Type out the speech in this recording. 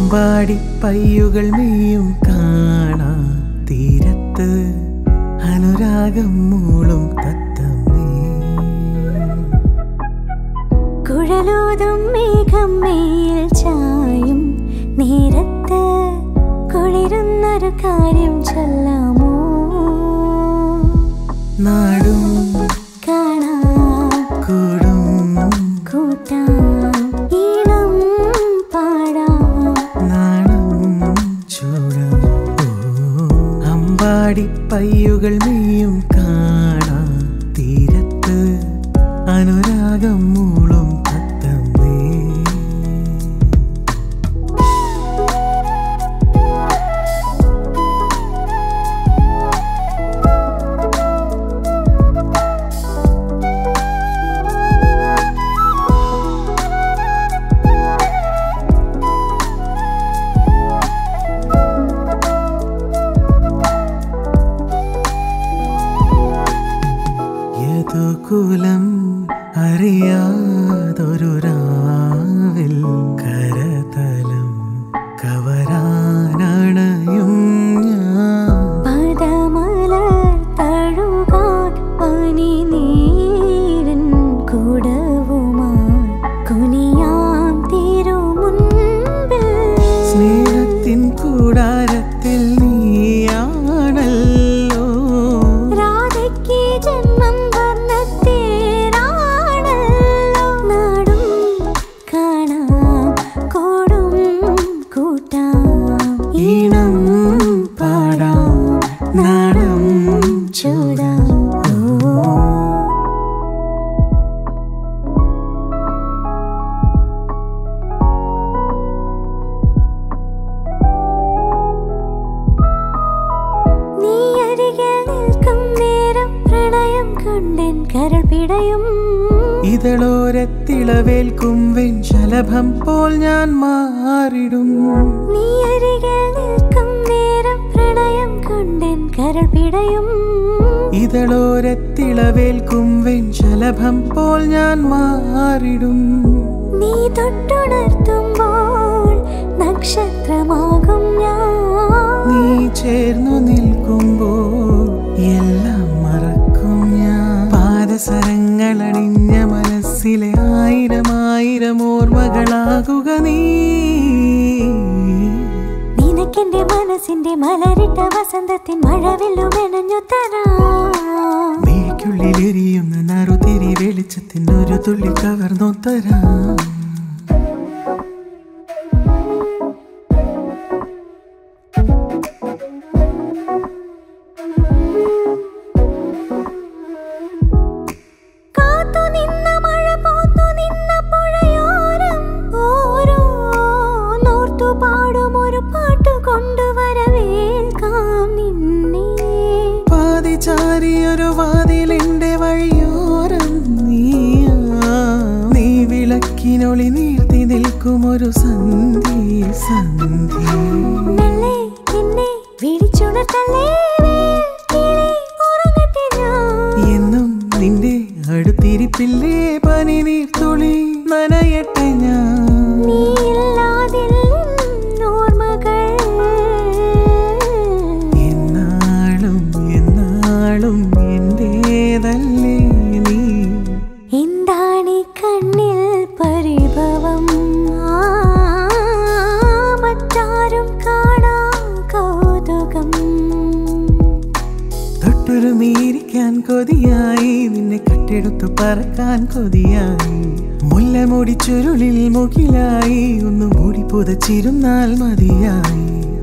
അമ്പാടി പയ്യുകൾ മെയ്യും കാണാ തീരത്ത് അനുരാഗം മൂളും തത്തമ്മേ കുഴലൂതും മേഘം മേൽ ചായും നേരത്ത് കുളിരുന്നൊരു കാര്യം ചൊല്ലാമോ നാടും കാണാം കൂടും കൂട്ടാം ഈണം പാടാം നാണം ചൂടാം ഓ, അമ്പാടി പയ്യുകൾ മെയ്യും കാണാ തീരത്ത് അനുരാഗം മൂളും തത്തമ്മേ യദുകുലം അറിയാതൊരു രാവിൽ കരതലം കവരാനണയും ഞാൻ പദമലർ തഴുകാൻ പനിനീരൻ കുടവുമായി കുനിയാം തിരുമുൻപിൽ സ്നേഹത്തിൻ കൂടാരത്തിൽ നീയാണല്ലോ രാധയ്ക്ക് ജന്മം വർണ്ണത്തേരാണല്ലോ നാടും കാണാം കോടും കൂട്ടാം ഈണം പാടാം നാണം ചൂടാം ഓ നീ അരികിൽ നിൽക്കും നേരം പ്രണയം കൊണ്ടെൻ കരൾ പിടയും ഇതളോരത്തിളവേൽക്കും വെഞ്ചലഭം പോൽ ഞാൻ മാറിടും നീ അരികിൽ നിൽക്കും നേരം പ്രണയം കൊണ്ടെൻ കരൾ പിടയും ഇതളോരത്തിളവേൽക്കും വെഞ്ചലഭം പോൽ ഞാൻ മാറിടും നീ തൊട്ടുണർത്തുമ്പോൾ നക്ഷത്രമാകും ഞാൻ നീ ചേർന്നു നിൽക്കുമ്പോൾ എല്ലാം മറക്കും ഞാൻ പാദസരങ്ങളണിഞ്ഞ മനസ്സിലെ ആയിരം ആയിരം ഓർമ്മകളാകുക നീ നിനക്കെന്റെ മനസ്സിന്റെ മലരിട്ട വസന്തത്തിൻ മഴവില്ലു മെനഞ്ഞു തരാം നീക്കുള്ളിലെരിയുന്ന നറുതിരി വെളിച്ചത്തിൻ ഒരു തുള്ളി കവർന്നു തരാം കാത്തു നിന്ന മഴ പോത്തു നിന്ന പുഴയോരം ഓരോ നോർത്തു പാടും ഒരു പാട്ടു കൊണ്ടുവരവേൽക്കാം നിന്നെ പാതി ചാരിയൊരു വാതിലിന്റെ വഴിയോരം നീയാ നീ വിളക്കിനൊളി നീർത്തി നിൽക്കും ഒരു സന്ധി സന്ധി മെല്ലെ നിന്നെ വിളിച്ചുണർത്തല്ലേ വേൽക്കിളി, ഉറങ്ങട്ടെ ഞാൻ. എന്നും നിന്റെ അടുത്തിരിപ്പില്ലേ പനി നീർത്തുളി നനയട്ടെ ഞാൻ നീയില്ലാതില്ലോർമ്മകൾ. എന്നാളും എന്നാളും എന്റേതല്ലേ നീ എന്താണീ കണ്ണിൽ പരിഭവം ആ, മറ്റാരും കാണാ കൗതുകം തൊട്ടുരുമീരിക്കാൻ കൊതിയായി നിന്നെ കട്ടെടുത്തു പറക്കാൻ കൊതിയായി മുല്ലമുടി ചുരുളിൽ മുകിലായി ഒന്ന് മൂടി പുതച്ചിരുന്നാൽ മതിയായി